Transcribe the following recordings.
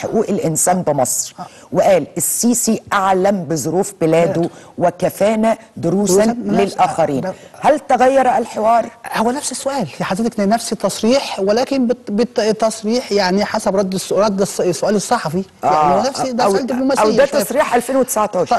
حقوق الانسان بمصر وقال السيسي اعلم بظروف بلاده وكفانا دروسا دروساً من نفس- للاخرين ده- هل تغير الحوار هو نفس السؤال حضرتك نفس التصريح ولكن بت- بالتصريح يعني حسب رد الس- رد الس- السؤال الصحفي يعني هو نفس ده أو, سؤال دبلوماسي او ده شايف. تصريح 2019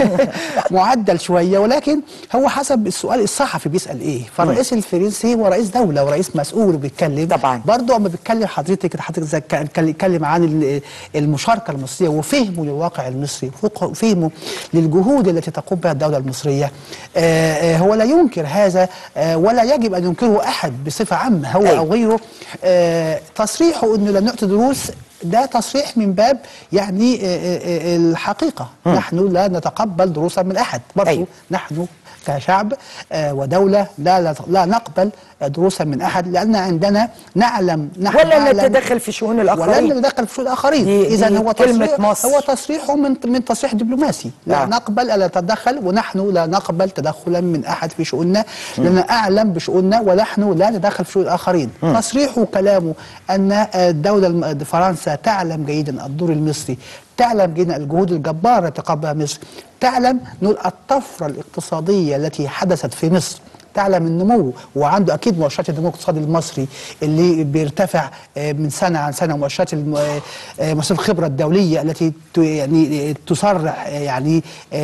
معدل شويه ولكن هو حسب السؤال الصحفي بيسال ايه فالرئيس الفرنسي هو رئيس دوله ورئيس مسؤول وبيتكلم طبعاً. برضه اما بيتكلم حضرتك حضرتك زي كان- كان يتكلم عن ال- المشاركه المصريه وفهمه للواقع المصري وفق- وفهمه للجهود التي تقوم بها الدوله المصريه آه، آه، هو لا ينكر هذا آه، ولا يجب ان ينكره احد بصفه عامه هو أيوة. او غيره آه، تصريحه انه لن نعطي دروس ده تصريح من باب يعني آه، آه، آه، الحقيقه نحن لا نتقبل دروسا من احد برضه أيوة. نحن كشعب آه، ودولة لا لا- لا نقبل دروسا من أحد لأن عندنا نعلم نحن ولا نعلم نتدخل في شؤون ولا الاخرين نتدخل في شؤون الآخرين دي- إذا دي هو كلمة تصريح مصر. هو تصريحه من من تصريح دبلوماسي لا آه. نقبل ألا نتدخل ونحن لا نقبل تدخلا من أحد في شؤوننا لأن أعلم بشؤوننا ونحن لا نتدخل في شؤون الآخرين تصريحه وكلامه أن الدولة الم- فرنسا تعلم جيدا الدور المصري تعلم جدا الجهود الجبارة التي قام بها مصر تعلم نقول الطفرة الاقتصادية التي حدثت في مصر تعلم النمو وعنده اكيد مؤشرات النمو الاقتصادي المصري اللي بيرتفع آه، من سنه عن سنه مؤشرات الم- آه، آه، مؤشرات الخبره الدوليه التي ت- يعني آه، تصرح آه، يعني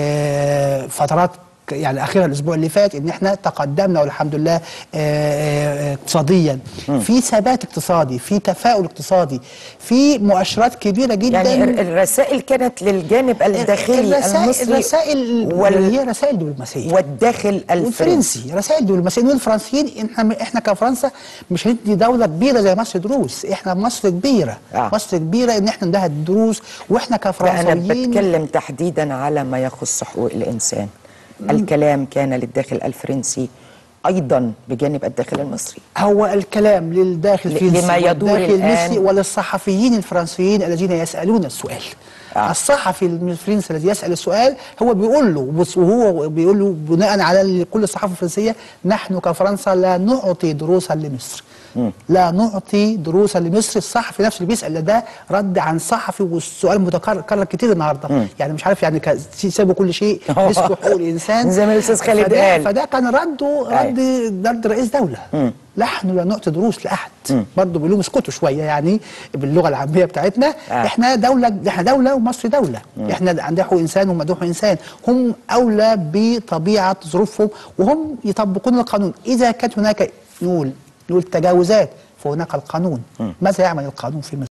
آه، فترات ك- يعني اخيرا الاسبوع اللي فات ان احنا تقدمنا والحمد لله آه، آه، اقتصاديا في ثبات اقتصادي في تفاؤل اقتصادي في مؤشرات كبيره جدا يعني ال- الرسائل كانت للجانب الداخلي الرسائل المصري الرسائل وال- اللي هي رسائل دبلوماسيه والداخل الفرنسي والفرنسي رسائل دبلوماسيه والفرنسيين احنا احنا كفرنسا مش هندي دوله كبيره زي مصر دروس احنا مصر كبيره آه. مصر كبيره ان احنا نديها الدروس واحنا فأنا كفرنساويين بتكلم تحديدا على ما يخص حقوق الإنسان الكلام كان للداخل الفرنسي أيضا بجانب الداخل المصري هو الكلام للداخل ل- الفرنسي لما يدور والداخل الآن. المصري وللصحفيين الفرنسيين الذين يسالون السؤال آه. الصحفي الفرنسي الذي يسال السؤال هو بيقول له بص- وهو بيقول له بناء على كل الصحافه الفرنسيه نحن كفرنسا لا نعطي دروسا لمصر لا نعطي دروسا لمصر الصحفي نفسه اللي بيسال ده رد عن صحفي والسؤال متكرر كرر كتير النهارده يعني مش عارف يعني كا- سابوا كل شيء مسكوا حقوق الانسان زي ما الأستاذ خالد فده- قال. فده كان رده رد رد رئيس دوله نحن لا نعطي دروس لاحد برضه بيقولوا لهم اسكتوا شويه يعني باللغه العاميه بتاعتنا آه. احنا دوله احنا دوله ومصر دوله احنا عندنا حقوق انسان وهم عندهم حقوق انسان هم اولى بطبيعه ظروفهم وهم يطبقون القانون اذا كانت هناك نقول نقول تجاوزات فهناك القانون ماذا يعمل القانون في مصر